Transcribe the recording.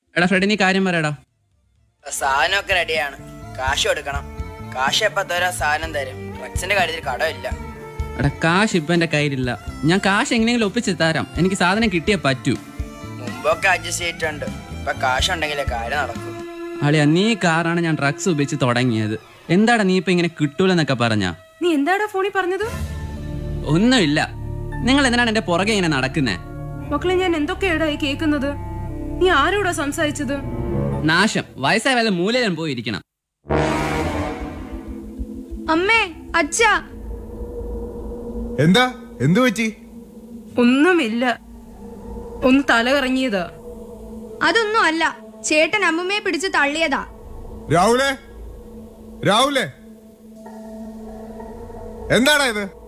എടാ ഫ്രെഡി നീ കാര്യം പറയടാ സാധനമൊക്കെ റെഡിയാണ് കാശ് കൊടുക്കണം കാശ് എപ്പോ തരാ സാധനം തരും ഡ്രഗ്സിന്റെ കാര്യത്തിൽ കടമില്ല എടാ കാശ് ഇപ്പൊ എന്റെ കയ്യിലില്ല ഞാൻ കാശ് എങ്ങനെയെങ്കിലും ഒപ്പിച്ച് തരാം എനിക്ക് സാധനം കിട്ടിയേ പറ്റൂ മുമ്പൊക്കെ അഡ്ജസ്റ്റ് ചെയ്തിട്ടുണ്ട് ഇപ്പൊ കാശ് ഉണ്ടെങ്കിലേ കാര്യം നടക്കൂ അളിയ നീ കാറാണ് ഞാൻ ഡ്രഗ്സ് ഉപയോഗിച്ച് തുടങ്ങിയത് എന്താടാ നീ ഇപ്പൊ ഇങ്ങനെ കിട്ടൂലെന്നൊക്കെ പറഞ്ഞാ നീ എന്താടാ ഫോണിൽ പറഞ്ഞത് ഒന്നുമില്ല നിങ്ങൾ എന്തിനാണ് എന്റെ പുറകെ ഇങ്ങനെ നടക്കുന്നേ മക്കളെ ഞാൻ എന്തൊക്കെയാടാ ഈ കേൾക്കുന്നത് നീ ആരോടാ സംസാരിച്ചത് നാശം വയസ്സായ വല്ല മൂലയിലും പോയിരിക്കണം അമ്മേ അച്ഛാ എന്താ എന്തു പറ്റി ഒന്നുമില്ല ഒന്ന് തല കറങ്ങിയതാ അതൊന്നും അല്ല ചേട്ടൻ അമ്മമ്മയെ പിടിച്ച് തള്ളിയതാ രാഹുലേ രാഹുലേ എന്താടാ ഇത്